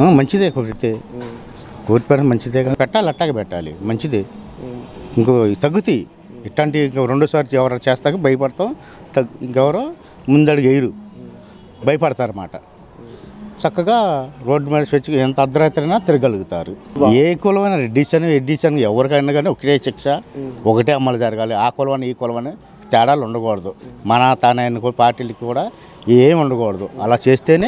ఆ, మంచిదే కొడితే కోర్టు పెట్టడం మంచిదే కదా. పెట్టాలి అట్టాగే పెట్టాలి మంచిదే ఇంకో తగ్గుతాయి ఇట్లాంటి ఇంకో రెండోసారి ఎవరు చేస్తాక భయపడతాం తగ్ ఇంకెవరో ముందడుగు వేయరు భయపడతారన్నమాట చక్కగా రోడ్డు మీద స్వచ్ఛగా ఎంత అర్ధరాత్రైనా తిరగలుగుతారు ఏ కులమైన రెడ్డిస్ అని ఎడ్డిస్ అని ఎవరికైనా కానీ ఒకటే శిక్ష ఒకటే అమలు జరగాలి ఆ కులమని ఈ కులమని తేడాలు ఉండకూడదు మన తానైన కూడా పార్టీలకి కూడా ఏం ఉండకూడదు అలా చేస్తేనే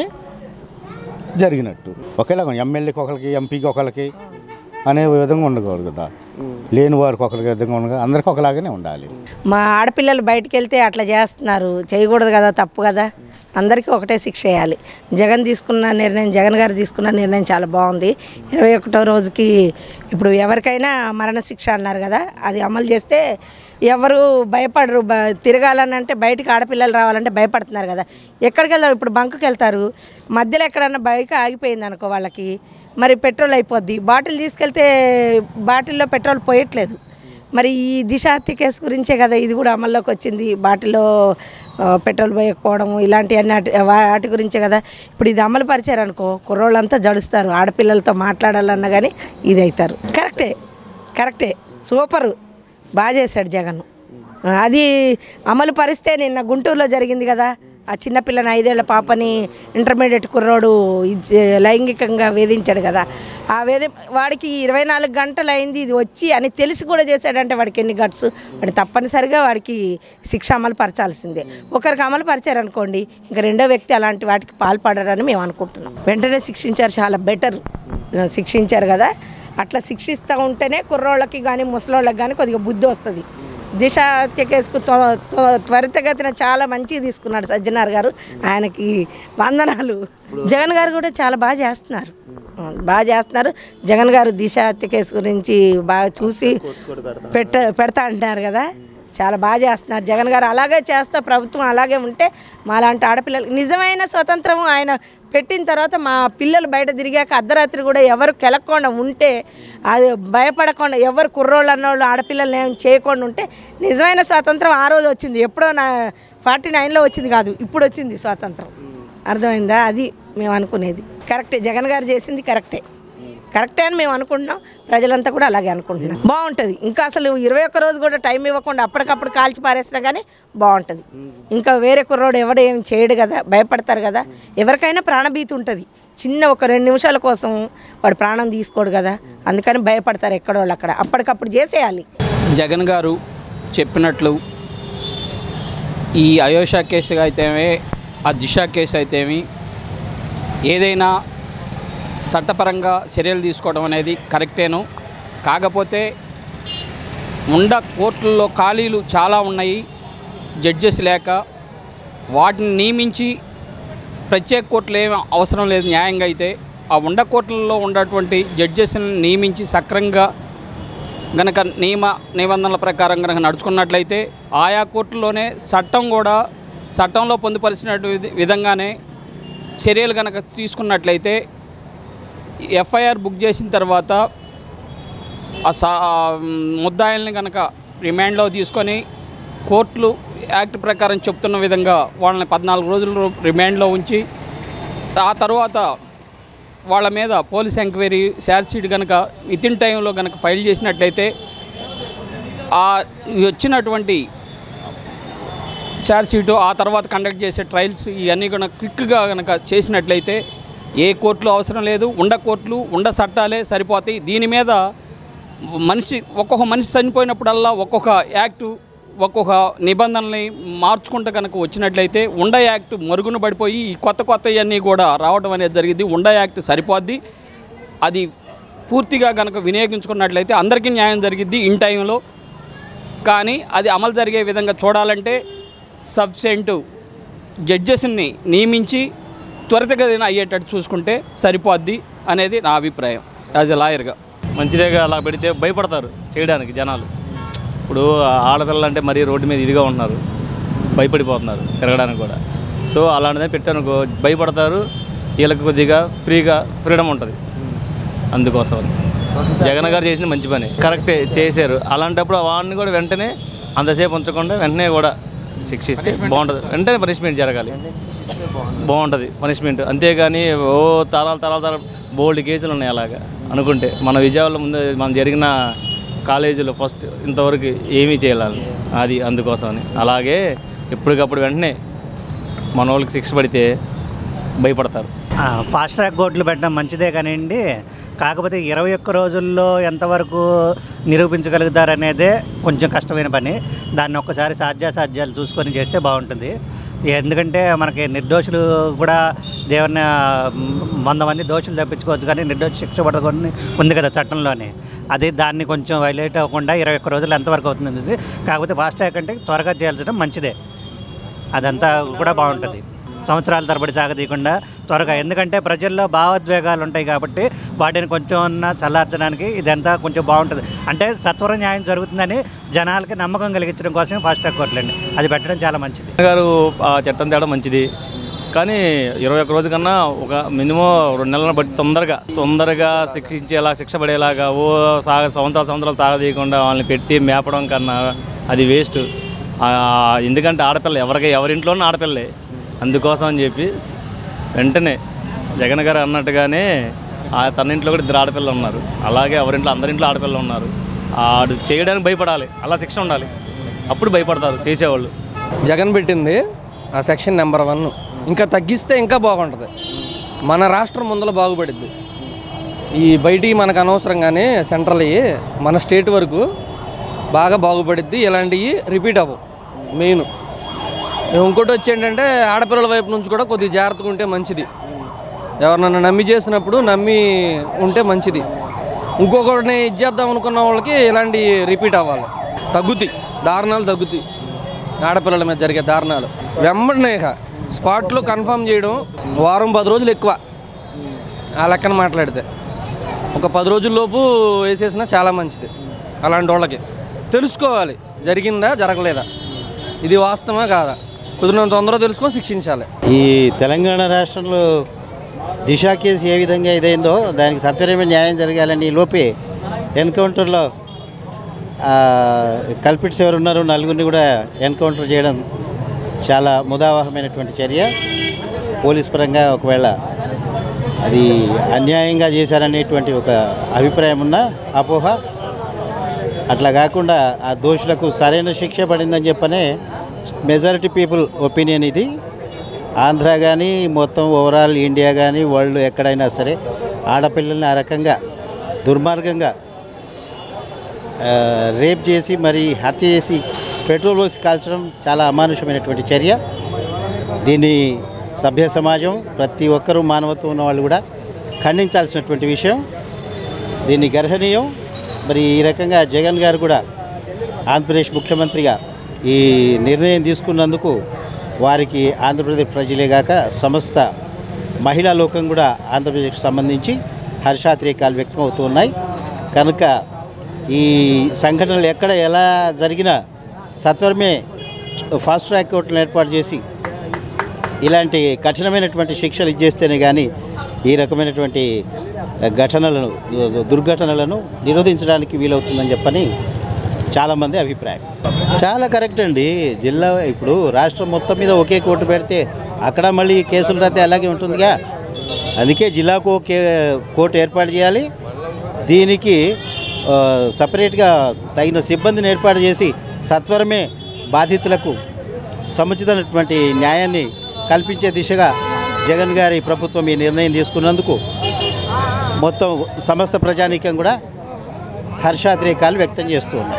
జరిగినట్టు ఒకేలాగా ఎమ్మెల్యేకి ఒకరికి ఎంపీకి ఒకరికి అనే విధంగా ఉండకూడదు కదా లేని వారికి ఒకరికి విధంగా ఉండదు అందరికీ ఒకలాగానే ఉండాలి మా ఆడపిల్లలు బయటికి వెళ్తే అట్లా చేస్తున్నారు చేయకూడదు కదా తప్పు కదా అందరికీ ఒకటే శిక్ష వేయాలి జగన్ తీసుకున్న నిర్ణయం జగన్ గారు తీసుకున్న నిర్ణయం చాలా బాగుంది ఇరవై ఒకటో రోజుకి ఇప్పుడు ఎవరికైనా మరణ శిక్ష అన్నారు కదా అది అమలు చేస్తే ఎవరు భయపడరు బ తిరగాలని అంటే బయటికి ఆడపిల్లలు రావాలంటే భయపడుతున్నారు కదా ఎక్కడికి వెళ్తారు ఇప్పుడు బంకుకి వెళ్తారు మధ్యలో ఎక్కడన్నా బైక్ ఆగిపోయింది అనుకో వాళ్ళకి మరి పెట్రోల్ అయిపోద్ది బాటిల్ తీసుకెళ్తే బాటిల్లో పెట్రోల్ పోయట్లేదు మరి ఈ దిశ హత్య కేసు గురించే కదా ఇది కూడా అమల్లోకి వచ్చింది బాటిల్లో ఆ, పెట్రోల్ పోయకపోవడం ఇలాంటివన్నీ అటు- వాటి గురించే కదా ఇప్పుడు ఇది అమలు పరిచారు అనుకో కుర్రోళ్ళంతా జడుస్తారు ఆడపిల్లలతో మాట్లాడాలన్నా కానీ ఇది అవుతారు కరెక్టే కరెక్టే సూపరు బాగా చేశాడు జగన్ ఆ, అది అమలు పరిస్తే నిన్న గుంటూరులో జరిగింది కదా ఆ చిన్నపిల్లని ఐదేళ్ల పాపని ఇంటర్మీడియట్ కుర్రోడు ఇచ్చి- లైంగికంగా వేధించాడు కదా ఆ వేధి వాడికి ఇరవై నాలుగు గంటలు అయింది ఇది వచ్చి అని తెలిసి కూడా చేశాడంటే వాడికి ఎన్ని గట్స్ వాడు తప్పనిసరిగా వాడికి శిక్ష అమలు పరచాల్సిందే ఒకరికి అమలు పరిచారనుకోండి ఇంకా రెండో వ్యక్తి అలాంటి వాటికి పాల్పడరని మేము అనుకుంటున్నాం వెంటనే శిక్షించారు చాలా బెటర్ శిక్షించారు కదా అట్లా శిక్షిస్తూ ఉంటేనే కుర్రోళ్ళకి కానీ ముసలోళ్ళకి కానీ కొద్దిగా బుద్ధి వస్తుంది దిశ హత్య కేసుకు త్వ- త్వ- త్వరితగతిన చాలా మంచిగా తీసుకున్నాడు సజ్జనార్ గారు ఆయనకి వందనాలు జగన్ గారు కూడా చాలా బాగా చేస్తున్నారు ఆ, బాగా చేస్తున్నారు జగన్ గారు దిశ హత్య కేసు గురించి బాగా చూసి పెట్ట పెడతా అంటున్నారు కదా చాలా బాగా చేస్తున్నారు జగన్ గారు అలాగే చేస్తా ప్రభుత్వం అలాగే ఉంటే మాలాంటి ఆడపిల్లలు నిజమైన స్వతంత్రం ఆయన పెట్టిన తర్వాత మా పిల్లలు బయట తిరిగాక అర్ధరాత్రి కూడా ఎవరు కెలక్కుండా ఉంటే అది భయపడకుండా ఎవరు కుర్రోళ్ళు అన్నోళ్ళు ఆడపిల్లలు ఏం చేయకుండా ఉంటే నిజమైన స్వాతంత్రం ఆ రోజు వచ్చింది ఎప్పుడో నా ఫార్టీ నైన్లో వచ్చింది కాదు ఇప్పుడు వచ్చింది స్వాతంత్రం అర్థమైందా అది మేము అనుకునేది కరెక్టే జగన్ గారు చేసింది కరెక్టే కరెక్టే అని మేము అనుకుంటున్నాం ప్రజలంతా కూడా అలాగే అనుకుంటున్నాం బాగుంటుంది ఇంకా అసలు ఇరవై ఒక్క రోజు కూడా టైం ఇవ్వకుండా అప్పటికప్పుడు కాల్చి పారేసినా కానీ బాగుంటుంది ఇంకా వేరే కుర్రోడు ఎవడు ఏం చేయడు కదా భయపడతారు కదా ఎవరికైనా ప్రాణభీతి ఉంటుంది చిన్న ఒక రెండు నిమిషాల కోసం వాడు ప్రాణం తీసుకోడు కదా అందుకని భయపడతారు ఎక్కడోళ్ళు అక్కడ అప్పటికప్పుడు చేసేయాలి జగన్ గారు చెప్పినట్లు ఈ అయోషా కేసు అయితేమే ఆ దిశ కేసు అయితేమి ఏదైనా చట్టపరంగా చర్యలు తీసుకోవడం అనేది కరెక్టేను కాకపోతే ఉండ కోర్టుల్లో ఖాళీలు చాలా ఉన్నాయి జడ్జెస్ లేక వాటిని నియమించి ప్రత్యేక కోర్టులు ఏమి అవసరం లేదు న్యాయంగా అయితే ఆ ఉండ కోర్టులలో ఉన్నటువంటి జడ్జెస్ని నియమించి సక్రంగా గనక నియమ నిబంధనల ప్రకారం కనుక నడుచుకున్నట్లయితే ఆయా కోర్టుల్లోనే చట్టం కూడా చట్టంలో పొందుపరిచినట్టు విధ- విధంగానే చర్యలు కనుక తీసుకున్నట్లయితే ఎఫ్ఐఆర్ బుక్ చేసిన తర్వాత ఆ సా ఆ ముద్దాయిల్ని కనుక రిమాండ్లో తీసుకొని కోర్టులు యాక్ట్ ప్రకారం చెప్తున్న విధంగా వాళ్ళని పద్నాలుగు రోజులు రిమాండ్లో ఉంచి ఆ తర్వాత వాళ్ళ మీద పోలీస్ ఎంక్వైరీ ఛార్జ్ షీట్ కనుక విత్ ఇన్ టైంలో కనుక ఫైల్ చేసినట్లయితే ఆ వచ్చినటువంటి ఛార్జ్ షీటు ఆ తర్వాత కండక్ట్ చేసే ట్రయల్స్ ఇవన్నీ కూడా క్విక్గా కనుక చేసినట్లయితే ఏ కోర్టులు అవసరం లేదు ఉండ కోర్టులు ఉండ చట్టాలే సరిపోతాయి దీని మీద మనిషి ఒక్కొక్క మనిషి చనిపోయినప్పుడల్లా ఒక్కొక్క యాక్టు ఒక్కొక్క నిబంధనల్ని మార్చుకుంటూ కనుక వచ్చినట్లయితే ఉండ యాక్ట్ మరుగున పడిపోయి ఈ కొత్త కొత్తవన్నీ కూడా రావడం అనేది జరిగింది ఉండ యాక్ట్ సరిపోద్ది అది పూర్తిగా కనుక వినియోగించుకున్నట్లయితే అందరికీ న్యాయం జరిగిద్ది ఇన్ టైంలో కానీ అది అమలు జరిగే విధంగా చూడాలంటే సబ్సెంటు జడ్జెస్ని నియమించి త్వరితగతిన అయ్యేటట్టు చూసుకుంటే సరిపోద్ది అనేది నా అభిప్రాయం యాజ్ ఎ లాయర్గా మంచిదేగా అలా పెడితే భయపడతారు చేయడానికి జనాలు ఇప్పుడు ఆడపిల్లలు అంటే మరీ రోడ్డు మీద ఇదిగా ఉంటున్నారు భయపడిపోతున్నారు తిరగడానికి కూడా సో అలాంటిదే పెట్టానుకో భయపడతారు వీళ్ళకి కొద్దిగా ఫ్రీగా ఫ్రీడమ్ ఉంటుంది అందుకోసం అని. జగన్ గారు చేసింది మంచి పని కరెక్టే చేశారు అలాంటప్పుడు వాడిని కూడా వెంటనే అంతసేపు ఉంచకుండా వెంటనే కూడా శిక్షిస్తే బాగుంటుంది వెంటనే పనిష్మెంట్ జరగాలి బాగుంటుంది పనిష్మెంట్ అంతేగాని ఓ తరాలు తరాలు తరాలు బోల్డ్ కేసులు ఉన్నాయి అలాగా అనుకుంటే మన విజయవాడలో ముందు మనం జరిగిన కాలేజీలో ఫస్ట్ ఇంతవరకు ఏమీ చేయాలి అది అందుకోసమని అలాగే ఎప్పటికప్పుడు వెంటనే మన వాళ్ళకి శిక్ష పడితే భయపడతారు ఆ, ఫాస్ట్ ట్రాక్ కోర్టులు పెట్టడం మంచిదే కానివ్వండి కాకపోతే ఇరవై ఒక్క రోజుల్లో ఎంతవరకు నిరూపించగలుగుతారనేదే కొంచెం కష్టమైన పని దాన్ని ఒక్కసారి సాధ్యాసాధ్యాలు చూసుకొని చేస్తే బాగుంటుంది ఎందుకంటే మనకి నిర్దోషులు కూడా దేవుని వంద మంది దోషులు తప్పించుకోవచ్చు కానీ నిర్దోషి శిక్ష పడకుండా ఉంది కదా చట్టంలోనే అది దాన్ని కొంచెం వైలేట్ అవ్వకుండా ఇరవై ఒక్క రోజులు ఎంతవరకు అవుతుంది అనేది. కాకపోతే ఫాస్ట్ ట్రాక్ అంటే త్వరగా చేయాల్సిన మంచిదే అదంతా కూడా బాగుంటుంది సంవత్సరాల తరబడి సాగదీయకుండా త్వరగా ఎందుకంటే ప్రజల్లో భావోద్వేగాలు ఉంటాయి కాబట్టి వాటిని కొంచెం అన్నా చల్లార్చడానికి ఇదంతా కొంచెం బాగుంటుంది అంటే సత్వర న్యాయం జరుగుతుందని జనాలకి నమ్మకం కలిగించడం కోసం ఫాస్ట్ ట్రాక్ కోర్టులండి అది పెట్టడం చాలా మంచిది గారు ఆ చట్టం తేడం మంచిది కానీ ఇరవై ఒక్క రోజు కన్నా ఒక మినిమం రెండు నెలలను బట్టి తొందరగా తొందరగా శిక్షించేలా శిక్ష పడేలాగా ఓ సాగ సంవత్సరాలు సంవత్సరాలు తాగదీయకుండా వాళ్ళని పెట్టి మేపడం కన్నా అది వేస్ట్ ఎందుకంటే ఆడపిల్ల ఎవరికి ఎవరింట్లోనూ ఆడపిల్లే అందుకోసం అని చెప్పి వెంటనే జగన్ గారు అన్నట్టుగానే ఆ తన ఇంట్లో కూడా ఇద్దరు ఆడపిల్లలు ఉన్నారు అలాగే ఎవరింట్లో అందరింట్లో ఆడపిల్లలు ఉన్నారు ఆడు చేయడానికి భయపడాలి అలా శిక్ష ఉండాలి అప్పుడు భయపడతారు చేసేవాళ్ళు జగన్ పెట్టింది ఆ సెక్షన్ నెంబర్ వన్ ఇంకా తగ్గిస్తే ఇంకా బాగుంటుంది మన రాష్ట్రం ముందర బాగుపడిద్ది ఈ బయటికి మనకు అనవసరంగానే సెంట్రల్ అయ్యి మన స్టేట్ వరకు బాగా బాగుపడిద్ది ఇలాంటివి రిపీట్ అవ్వవు మెయిన్ ఇంకోటి వచ్చి ఏంటంటే ఆడపిల్లల వైపు నుంచి కూడా కొద్దిగా జాగ్రత్తగా ఉంటే మంచిది ఎవరినన్నా నమ్మి చేసినప్పుడు నమ్మి ఉంటే మంచిది ఇంకొకటిని ఇచ్చేద్దాం అనుకున్న వాళ్ళకి ఇలాంటి రిపీట్ అవ్వాలి తగ్గుతాయి దారుణాలు తగ్గుతాయి ఆడపిల్లల మీద జరిగే దారుణాలు వెంబడినే ఇక స్పాట్లో కన్ఫర్మ్ చేయడం వారం పది రోజులు ఎక్కువ ఆ లెక్కన మాట్లాడితే ఒక పది రోజుల్లోపు వేసేసినా చాలా మంచిది అలాంటి వాళ్ళకి తెలుసుకోవాలి జరిగిందా జరగలేదా ఇది వాస్తవమా కాదా కుదిరినంత తొందరగా తెలుసుకొని శిక్షించాలి ఈ తెలంగాణ రాష్ట్రంలో దిశ కేసు ఏ విధంగా ఇదైందో దానికి సత్వరమైన న్యాయం జరగాలని ఈ లోపే ఎన్కౌంటర్లో కల్పిట్స్ ఎవరు ఉన్నారో నలుగురిని కూడా ఎన్కౌంటర్ చేయడం చాలా ముదావహమైనటువంటి చర్య పోలీస్ పరంగా ఒకవేళ అది అన్యాయంగా చేశారనేటువంటి ఒక అభిప్రాయం ఉన్న అపోహ అట్లా కాకుండా ఆ దోషులకు సరైన శిక్ష పడిందని చెప్పనే మెజారిటీ పీపుల్ ఒపీనియన్ ఇది ఆంధ్ర కానీ మొత్తం ఓవరాల్ ఇండియా కానీ వరల్డ్ ఎక్కడైనా సరే ఆడపిల్లల్ని ఆ రకంగా దుర్మార్గంగా ఆ, రేప్ చేసి మరి హత్య చేసి పెట్రోల్ పోసి కాల్చడం చాలా అమానుషమైనటువంటి చర్య దీన్ని సభ్య సమాజం ప్రతి ఒక్కరూ మానవత్వం ఉన్న వాళ్ళు కూడా ఖండించాల్సినటువంటి విషయం దీన్ని గర్హనీయం మరి ఈ రకంగా జగన్ గారు కూడా ఆంధ్రప్రదేశ్ ముఖ్యమంత్రిగా ఈ నిర్ణయం తీసుకున్నందుకు వారికి ఆంధ్రప్రదేశ్ ప్రజలే గాక సమస్త మహిళా లోకం కూడా ఆంధ్రప్రదేశ్కి సంబంధించి హర్షాతిరేకాలు వ్యక్తమవుతూ ఉన్నాయి కనుక ఈ సంఘటనలు ఎక్కడ ఎలా జరిగినా సత్వరమే ఫాస్ట్ ట్రాక్ కోర్టులను ఏర్పాటు చేసి ఇలాంటి కఠినమైనటువంటి శిక్షలు ఇచ్చేస్తేనే కానీ ఈ రకమైనటువంటి ఘటనలను దు- దుర్ఘటనలను నిరోధించడానికి వీలవుతుందని చెప్పని చాలామంది అభిప్రాయం చాలా కరెక్ట్ అండి జిల్లా ఇప్పుడు రాష్ట్రం మొత్తం మీద ఒకే కోర్టు పెడితే అక్కడ మళ్ళీ కేసులు రాతే అలాగే ఉంటుందిగా అందుకే జిల్లాకు ఒకే కోర్టు ఏర్పాటు చేయాలి దీనికి ఆ, సపరేట్గా తగిన సిబ్బందిని ఏర్పాటు చేసి సత్వరమే బాధితులకు సముచితమైనటువంటి న్యాయాన్ని కల్పించే దిశగా జగన్ గారి ప్రభుత్వం ఈ నిర్ణయం తీసుకున్నందుకు మొత్తం సమస్త ప్రజానీకం కూడా హర్షాతిరేకాలు వ్యక్తం చేస్తూ ఉన్నారు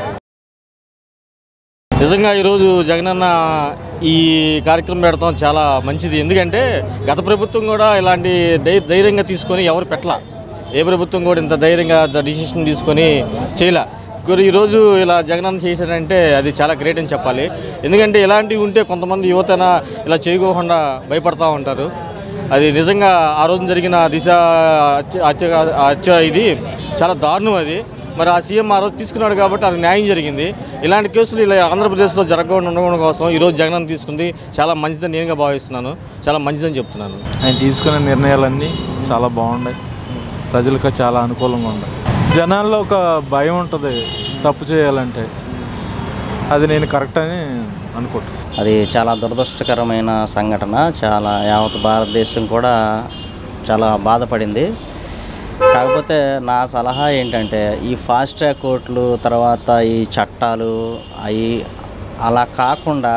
నిజంగా ఈరోజు జగనన్న ఈ కార్యక్రమం పెడతాం చాలా మంచిది ఎందుకంటే గత ప్రభుత్వం కూడా ఇలాంటి ధై ధైర్యంగా తీసుకొని ఎవరు పెట్టలా ఏ ప్రభుత్వం కూడా ఇంత ధైర్యంగా డిసిషన్ తీసుకొని చేయలే మరి ఈరోజు ఇలా జగనన్న చేశారంటే అది చాలా గ్రేట్ అని చెప్పాలి ఎందుకంటే ఇలాంటివి ఉంటే కొంతమంది యువతన ఇలా చేయకోకుండా భయపడతా ఉంటారు అది నిజంగా ఆ రోజు జరిగిన దిశ హత్య హత్య హత్య ఇది చాలా దారుణం అది మరి ఆ సీఎం ఆ రోజు తీసుకున్నాడు కాబట్టి అది న్యాయం జరిగింది ఇలాంటి కేసులు ఇలా ఆంధ్రప్రదేశ్లో జరగకుండా ఉండడం కోసం ఈరోజు జగన్ తీసుకుంది చాలా మంచిదని నేనుగా భావిస్తున్నాను చాలా మంచిదని చెప్తున్నాను ఆయన తీసుకునే నిర్ణయాలన్నీ చాలా బాగున్నాయి ప్రజలకు చాలా అనుకూలంగా ఉన్నాయి జనాల్లో ఒక భయం ఉంటుంది తప్పు చేయాలంటే అది నేను కరెక్ట్ అని అనుకుంటున్నాను అది చాలా దురదృష్టకరమైన సంఘటన చాలా యావత్ భారతదేశం కూడా చాలా బాధపడింది కాకపోతే నా సలహా ఏంటంటే ఈ ఫాస్ట్ ట్రాక్ కోర్టులు తర్వాత ఈ చట్టాలు అవి అలా కాకుండా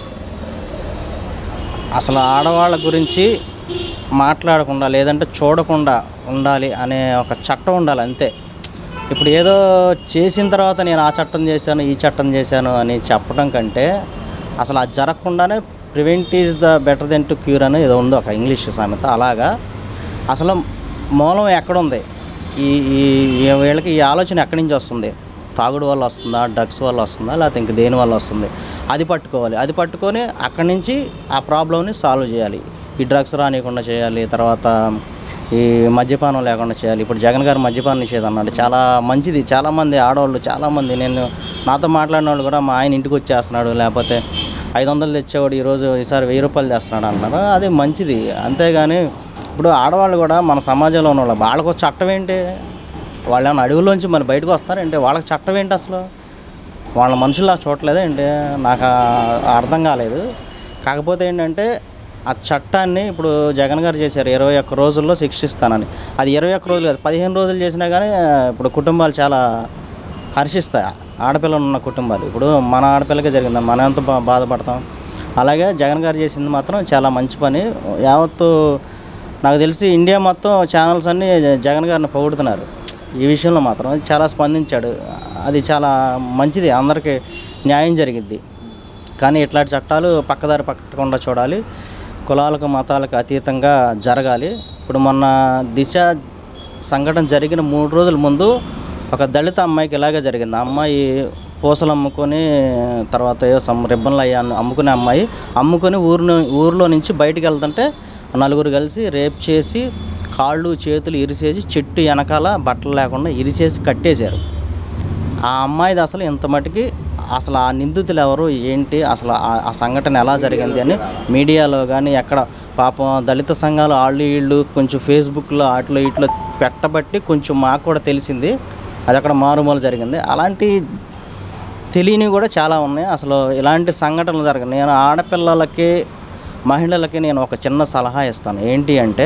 అసలు ఆడవాళ్ళ గురించి మాట్లాడకుండా లేదంటే చూడకుండా ఉండాలి అనే ఒక చట్టం ఉండాలి అంతే ఇప్పుడు ఏదో చేసిన తర్వాత నేను ఆ చట్టం చేశాను ఈ చట్టం చేశాను అని చెప్పడం కంటే అసలు అది జరగకుండానే prevent is the better than to cure అని ఏదో ఉంది ఒక ఇంగ్లీష్ సామెత అలాగా అసలు మూలం ఎక్కడుంది ఈ ఈ ఈ వీళ్ళకి ఈ ఆలోచన ఎక్కడి నుంచి వస్తుంది తాగుడు వల్ల వస్తుందా డ్రగ్స్ వల్ల వస్తుందా లేకపోతే ఇంక దేని వల్ల వస్తుంది అది పట్టుకోవాలి అది పట్టుకొని అక్కడి నుంచి ఆ ప్రాబ్లమ్ని సాల్వ్ చేయాలి ఈ డ్రగ్స్ రానియకుండా చేయాలి తర్వాత ఈ మద్యపానం లేకుండా చేయాలి ఇప్పుడు జగన్ గారు మద్యపానం నిషేధం అన్నాడు చాలా మంచిది చాలామంది ఆడవాళ్ళు చాలామంది నేను నాతో మాట్లాడిన వాళ్ళు కూడా మా ఆయన ఇంటికి వచ్చేస్తున్నాడు లేకపోతే ఐదు వందలు తెచ్చేవాడు ఈరోజు ఈసారి వెయ్యి రూపాయలు తెస్తున్నాడు అంటున్నారు అది మంచిది అంతేగాని ఇప్పుడు ఆడవాళ్ళు కూడా మన సమాజంలో ఉన్న వాళ్ళు వాళ్ళకు చట్టం ఏంటి వాళ్ళు ఏమైనా అడవుల్లోంచి మన బయటకు వస్తారంటే వాళ్ళకి చట్టం ఏంటి అసలు వాళ్ళ మనుషుల్లా చూడలేదా ఏంటి నాకు ఆ- అర్థం కాలేదు కాకపోతే ఏంటంటే ఆ చట్టాన్ని ఇప్పుడు జగన్ గారు చేశారు ఇరవై ఒక్క రోజుల్లో శిక్షిస్తానని అది ఇరవై ఒక్క రోజులు కాదు పదిహేను రోజులు చేసినా కానీ ఇప్పుడు కుటుంబాలు చాలా హర్షిస్తాయి ఆడపిల్లలు ఉన్న కుటుంబాలు ఇప్పుడు మన ఆడపిల్లకే జరిగింది మనం ఎంత బా బాధపడతాం అలాగే జగన్ గారు చేసింది మాత్రం చాలా మంచి పని యావత్తు నాకు తెలిసి ఇండియా మొత్తం ఛానల్స్ అన్నీ జగన్ గారిని పొగుడుతున్నారు ఈ విషయంలో మాత్రం చాలా స్పందించాడు అది చాలా మంచిది అందరికీ న్యాయం జరిగిద్ది కానీ ఇట్లాంటి చట్టాలు పక్కదారి పట్టకుండా చూడాలి కులాలకు మతాలకు అతీతంగా జరగాలి ఇప్పుడు మొన్న దిశ సంఘటన జరిగిన మూడు రోజుల ముందు ఒక దళిత అమ్మాయికి ఇలాగే జరిగింది ఆ అమ్మాయి పూసలు అమ్ముకొని తర్వాత ఏదో సమ్ రిబ్బన్లు అయ్యా అమ్ముకునే అమ్మాయి అమ్ముకొని ఊరిలో ఊరిలో నుంచి బయటికి వెళ్తుంటే నలుగురు కలిసి రేప్ చేసి కాళ్ళు చేతులు ఇరిసేసి చెట్టు వెనకాల బట్టలు లేకుండా ఇరిసేసి కట్టేశారు ఆ అమ్మాయిది అసలు ఇంత మటుకి అసలు ఆ నిందితులు ఎవరు ఏంటి అసలు ఆ- ఆ సంఘటన ఎలా జరిగింది అని మీడియాలో కానీ ఎక్కడ పాపం దళిత సంఘాలు వాళ్ళు వీళ్ళు కొంచెం ఫేస్బుక్లో వాటిలో ఇట్లో పెట్టబట్టి కొంచెం మాకు కూడా తెలిసింది అది అక్కడ మారుమూల జరిగింది అలాంటి తెలియనివి కూడా చాలా ఉన్నాయి అసలు ఇలాంటి సంఘటనలు జరగదు నేను ఆడపిల్లలకి మహిళలకి నేను ఒక చిన్న సలహా ఇస్తాను ఏంటి అంటే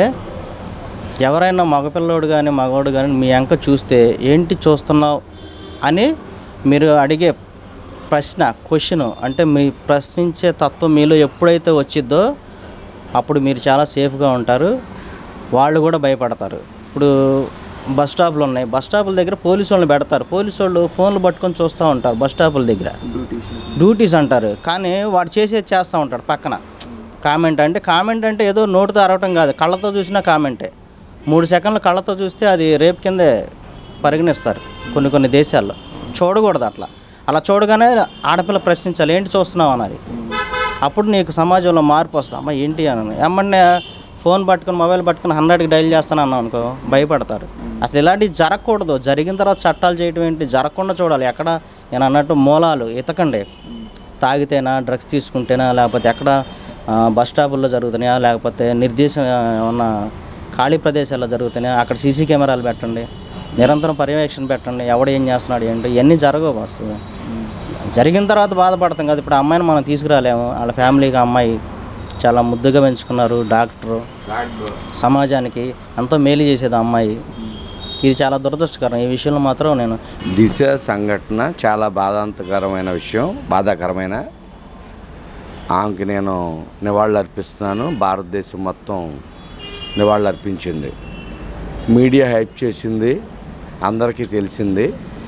ఎవరైనా మగపిల్లోడు కానీ మగవాడు కానీ మీ అంక చూస్తే ఏంటి చూస్తున్నావు అని మీరు అడిగే ప్రశ్న క్వశ్చన్ అంటే మీ ప్రశ్నించే తత్వం మీలో ఎప్పుడైతే వచ్చిద్దో అప్పుడు మీరు చాలా సేఫ్గా ఉంటారు వాళ్ళు కూడా భయపడతారు ఇప్పుడు బస్ స్టాపులు ఉన్నాయి బస్ స్టాపుల దగ్గర పోలీసు వాళ్ళని పెడతారు పోలీసు వాళ్ళు ఫోన్లు పట్టుకొని చూస్తూ ఉంటారు బస్ స్టాపుల దగ్గర డ్యూటీస్ అంటారు కానీ వాడు చేసేది చేస్తూ ఉంటాడు పక్కన కామెంట్ అంటే కామెంట్ అంటే ఏదో నోటితో అరవటం కాదు కళ్ళతో చూసినా కామెంటే మూడు సెకండ్లు కళ్ళతో చూస్తే అది రేపు కిందే పరిగణిస్తారు కొన్ని కొన్ని దేశాల్లో చూడకూడదు అట్లా అలా చూడగానే ఆడపిల్ల ప్రశ్నించాలి ఏంటి చూస్తున్నావు అన్నది అప్పుడు నీకు సమాజంలో మార్పు వస్తుంది అమ్మ ఏంటి అని ఏమన్నా ఫోన్ పట్టుకొని మొబైల్ పట్టుకొని హండ్రెడ్కి డైల్ చేస్తాను అన్నావు అనుకో భయపడతారు అసలు ఇలాంటివి జరగకూడదు జరిగిన తర్వాత చట్టాలు చేయటం ఏంటి జరగకుండా చూడాలి ఎక్కడ నేను అన్నట్టు మూలాలు ఎతకండి తాగితేనా డ్రగ్స్ తీసుకుంటేనా లేకపోతే ఎక్కడ ఆ, బస్ స్టాపుల్లో జరుగుతున్నాయా లేకపోతే నిర్దేశ ఉన్న ఖాళీ ప్రదేశాల్లో జరుగుతున్నాయా అక్కడ సీసీ కెమెరాలు పెట్టండి నిరంతరం పర్యవేక్షణ పెట్టండి ఎవడు ఏం చేస్తున్నాడు ఏంటి ఇవన్నీ జరగవు అసలు జరిగిన తర్వాత బాధపడతాం కదా ఇప్పుడు ఆ అమ్మాయిని మనం తీసుకురాలేము వాళ్ళ ఫ్యామిలీకి ఆ అమ్మాయి చాలా ముద్దుగా పెంచుకున్నారు డాక్టరు సమాజానికి ఎంతో మేలు చేసేది ఆ అమ్మాయి ఇది చాలా దురదృష్టకరం ఈ విషయంలో మాత్రం నేను దిశ సంఘటన చాలా బాధాంతకరమైన విషయం బాధాకరమైన ఆమెకి నేను నివాళులు అర్పిస్తున్నాను భారతదేశం మొత్తం నివాళులు అర్పించింది మీడియా హైప్ చేసింది అందరికీ తెలిసింది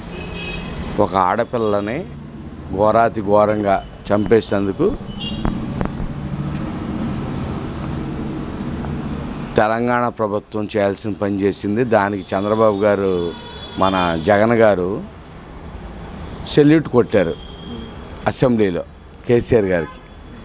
ఒక ఆడపిల్లని ఘోరాతి ఘోరంగా చంపేసినందుకు తెలంగాణ ప్రభుత్వం చేయాల్సిన పని చేసింది దానికి చంద్రబాబు గారు మన జగన్ గారు సెల్యూట్ కొట్టారు అసెంబ్లీలో కేసీఆర్ గారికి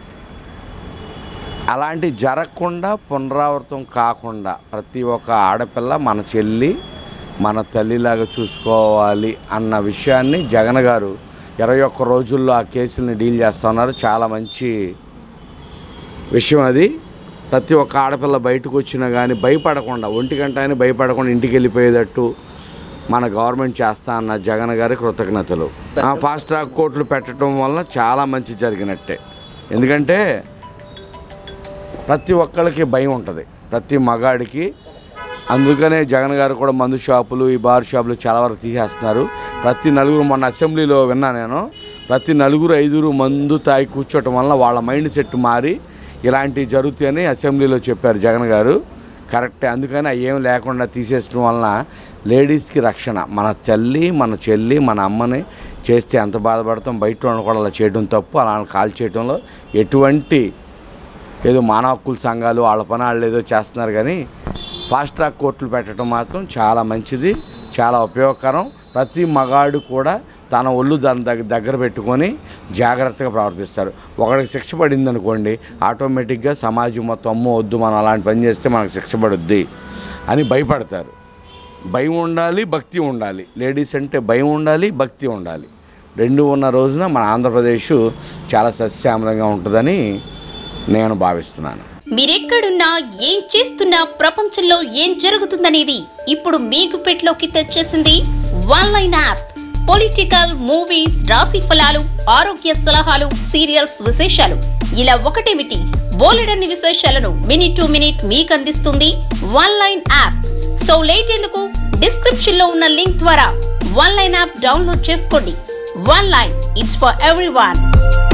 అలాంటి జరగకుండా పునరావృతం కాకుండా ప్రతి ఒక్క ఆడపిల్ల మన చెల్లి మన తల్లిలాగా చూసుకోవాలి అన్న విషయాన్ని జగన్ గారు ఇరవై ఒక్క రోజుల్లో ఆ కేసుల్ని డీల్ చేస్తూ ఉన్నారు చాలా మంచి విషయం అది ప్రతి ఒక్క ఆడపిల్ల బయటకు వచ్చినా కానీ భయపడకుండా ఒంటి గంట అని భయపడకుండా ఇంటికి వెళ్ళిపోయేటట్టు మన గవర్నమెంట్ చేస్తా అన్న జగన్ గారి కృతజ్ఞతలు ఆ ఫాస్ట్ ట్రాక్ కోర్టులు పెట్టడం వల్ల చాలా మంచి జరిగినట్టే ఎందుకంటే ప్రతి ఒక్కళ్ళకి భయం ఉంటుంది ప్రతి మగాడికి అందుకనే జగన్ గారు కూడా మందు షాపులు ఈ బార్ షాపులు చాలా వరకు తీసేస్తున్నారు ప్రతి నలుగురు మొన్న అసెంబ్లీలో విన్నా నేను ప్రతి నలుగురు ఐదుగురు మందు తాగి కూర్చోవటం వల్ల వాళ్ళ మైండ్ సెట్ మారి ఇలాంటివి జరుగుతాయని అసెంబ్లీలో చెప్పారు జగన్ గారు కరెక్టే అందుకని అవి ఏం లేకుండా తీసేయడం వలన లేడీస్కి రక్షణ మన తల్లి మన చెల్లి మన అమ్మని చేస్తే ఎంత బాధపడతాం బయట వాళ్ళని కూడా అలా చేయడం తప్పు అలా కాల్ చేయడంలో ఎటువంటి ఏదో మానవ హక్కుల సంఘాలు వాళ్ళ పని వాళ్ళు ఏదో చేస్తున్నారు కానీ ఫాస్ట్ ట్రాక్ కోర్టులు పెట్టడం మాత్రం చాలా మంచిది చాలా ఉపయోగకరం ప్రతి మగాడు కూడా తన ఒళ్ళు దాని దగ్గర దగ్గర పెట్టుకొని జాగ్రత్తగా ప్రవర్తిస్తారు ఒకడికి శిక్ష పడింది అనుకోండి ఆటోమేటిక్గా సమాజం మొత్తం అమ్మో వద్దు మనం అలాంటి పని చేస్తే మనకు శిక్ష పడుద్ది అని భయపడతారు భయం ఉండాలి భక్తి ఉండాలి లేడీస్ అంటే భయం ఉండాలి భక్తి ఉండాలి రెండు ఉన్న రోజున మన ఆంధ్రప్రదేశ్ చాలా సస్యామలంగా ఉంటుందని నేను భావిస్తున్నాను మీరెక్కడున్నా ఏం చేస్తున్నా ప్రపంచంలో ఏం జరుగుతుందనేది ఇప్పుడు మీకు పెట్లోకి తెచ్చేసింది one line app political movies రాశి ఫలాలు ఆరోగ్య సలహాలు సీరియల్స్ విశేషాలు ఇలా ఒకటేమిటి బోలెడన్ని విశేషాలను మినిట్ టు మినిట్ మీకు అందిస్తుంది one line app so late ఎందుకు డిస్క్రిప్షన్ లో ఉన్న లింక్ ద్వారా వన్ లైన్ యాప్ డౌన్లోడ్ చేసుకోండి one line it's for every